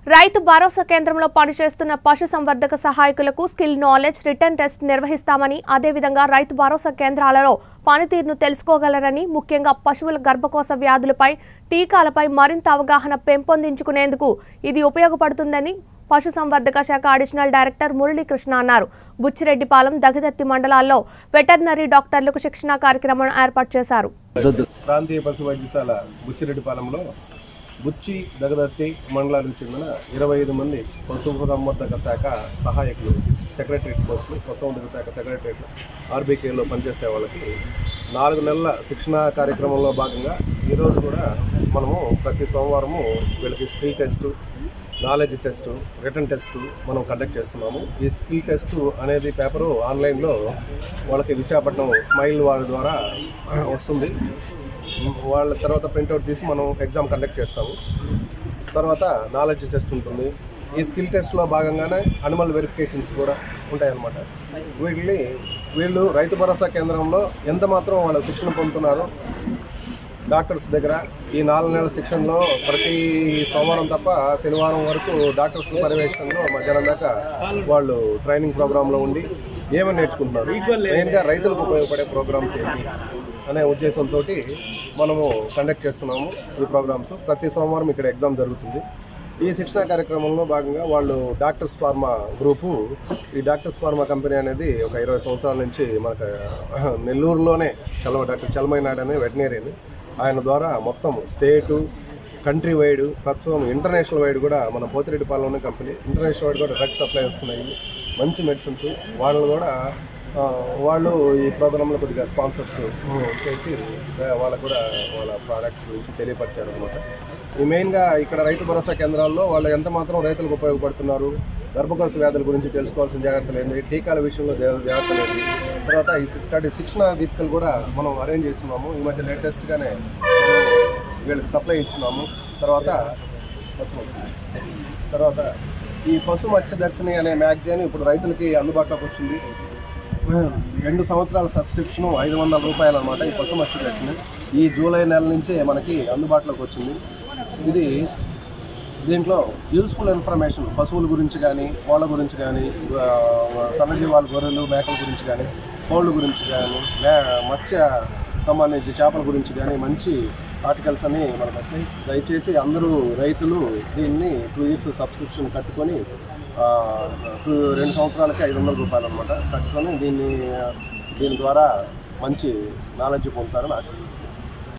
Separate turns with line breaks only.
రైతు భరోసా కేంద్రంలో పనిచేస్తున్న పశు సంవర్ధక సహాయకులకు స్కిల్ నాలెడ్జ్ రిటర్న్ టెస్ట్ నిర్వహిస్తామని అదేవిధంగా రైతు భరోసా కేంద్రాలలో పనితీరును తెలుసుకోగలరని ముఖ్యంగా పశువుల గర్భకోశ వ్యాధులపై టీకాలపై మరింత అవగాహన పెంపొందించుకునేందుకు ఇది ఉపయోగపడుతుందని పశు సంవర్ధక శాఖ అడిషనల్ డైరెక్టర్ మురళీకృష్ణ అన్నారు బుచ్చిరెడ్డిపాలెం దగదత్తి మండలాల్లో వెటర్నరీ డాక్టర్లకు శిక్షణా కార్యక్రమం ఏర్పాటు చేశారు
ప్రాంతీయ పశు వైద్యశాల బుచ్చిరెడ్డిపాలెంలో బుచ్చి దగదర్తి మండలానికి చెందిన ఇరవై ఐదు మంది పశు సంవర్ధక శాఖ సహాయకులు సెక్రటరేట్ పోస్టులు పశుసంవర్ధక శాఖ సెక్రటరేట్ ఆర్బీకేలో పనిచేసే వాళ్ళకి నాలుగు నెలల శిక్షణ కార్యక్రమంలో భాగంగా ఈరోజు కూడా మనము ప్రతి సోమవారము వీళ్ళకి skill test knowledge test written test మనం కండక్ట్ చేస్తున్నాము ఈ స్కిల్ టెస్ట్ అనేది పేపరు ఆన్లైన్లో వాళ్ళకి విశాఖపట్నం స్మైల్ వారి ద్వారా వస్తుంది వాళ్ళ తర్వాత ప్రింట్అవుట్ తీసి మనం ఎగ్జామ్ కండక్ట్ చేస్తాము తర్వాత నాలెడ్జ్ టెస్ట్ ఉంటుంది ఈ స్కిల్ టెస్ట్లో భాగంగానే అనిమల్ వెరిఫికేషన్స్ కూడా ఉంటాయన్నమాట వీటిని వీళ్ళు రైతు భరోసా కేంద్రంలో ఎంత మాత్రం వాళ్ళు శిక్షణ పొందుతున్నారు డాక్టర్స్ దగ్గర ఈ నాలుగు నెలల శిక్షణలో ప్రతి సోమవారం తప్ప శనివారం వరకు డాక్టర్స్ పర్యవేక్షణలో మధ్యాహ్నం దాకా వాళ్ళు ట్రైనింగ్ ప్రోగ్రాంలో ఉండి ఏమని నేర్చుకుంటున్నారు మెయిన్గా రైతులకు ఉపయోగపడే ప్రోగ్రామ్స్ ఏంటి అనే ఉద్దేశంతో మనము కండక్ట్ చేస్తున్నాము ఈ ప్రోగ్రామ్స్ ప్రతి సోమవారం ఇక్కడ ఎగ్జామ్ జరుగుతుంది ఈ శిక్షణ కార్యక్రమంలో భాగంగా వాళ్ళు డాక్టర్స్ ఫార్మా గ్రూపు ఈ డాక్టర్స్ ఫార్మా కంపెనీ అనేది ఒక ఇరవై సంవత్సరాల నుంచి మనకు నెల్లూరులోనే చలవ డాక్టర్ చలమై నాయుడు అనే వెటనరీని ఆయన ద్వారా మొత్తం స్టేటు కంట్రీ వైడ్ ప్రస్తుతం ఇంటర్నేషనల్ వైడ్ కూడా మన పోతిరెడ్డిపాలెంలోనే కంపెనీ ఇంటర్నేషనల్ వైడ్ కూడా డ్రగ్స్ సప్లై వస్తున్నాయి మంచి మెడిసిన్స్ వాళ్ళు కూడా ఆ, వాళ్ళు ఈ ప్రోగ్రాంలో కొద్దిగా స్పాన్సర్స్ చేసి ఆ, వాళ్ళకు కూడా వాళ్ళ ప్రోడక్ట్స్ గురించి తెలియపరిచారు అనమాట ఈ మెయిన్గా ఇక్కడ రైతు భరోసా కేంద్రాల్లో వాళ్ళు ఎంత మాత్రం రైతులకు ఉపయోగపడుతున్నారు గర్భకోశ వ్యాధుల గురించి తెలుసుకోవాల్సిన జాగ్రత్తలు ఏంటి టీకాల విషయంలో జా- జాగ్రత్తలు ఏంటి తర్వాత ఈ ఇట్లాంటి శిక్షణ దీపికలు కూడా మనం అరేంజ్ చేస్తున్నాము ఈ మధ్య లేటెస్ట్గానే వీళ్ళకి సప్లై ఇస్తున్నాము తర్వాత తర్వాత ఈ పశు మత్స్య దర్శిని అనే మ్యాగజైన్ ఇప్పుడు రైతులకి అందుబాటులోకి వచ్చింది రెండు సంవత్సరాల సబ్స్క్రిప్షన్ ఐదు వందల రూపాయలు అనమాట ఈ పశు మత్స్య దర్శిని ఈ జూలై నెల నుంచి మనకి అందుబాటులోకి వచ్చింది ఇది దీంట్లో యూస్ఫుల్ ఇన్ఫర్మేషన్ పశువుల గురించి కానీ కోళ్ళ గురించి కానీ ఆ, సన్నజీవాల గొర్రెలు మేకల గురించి కానీ కోళ్ళ గురించి కానీ మే- మత్స్య సంబంధించి చేపల గురించి కానీ మంచి ఆర్టికల్స్ అని మనకు వస్తాయి దయచేసి అందరూ రైతులు దీన్ని టూ ఇయర్స్ సబ్స్క్రిప్షన్ కట్టుకొని ఆ, టూ రెండు సంవత్సరాలకి ఐదు వందల రూపాయలు అనమాట కట్టుకొని దీన్ని దీని ద్వారా మంచి నాలెడ్జ్ పొందుతారని ఆశిస్తున్నాను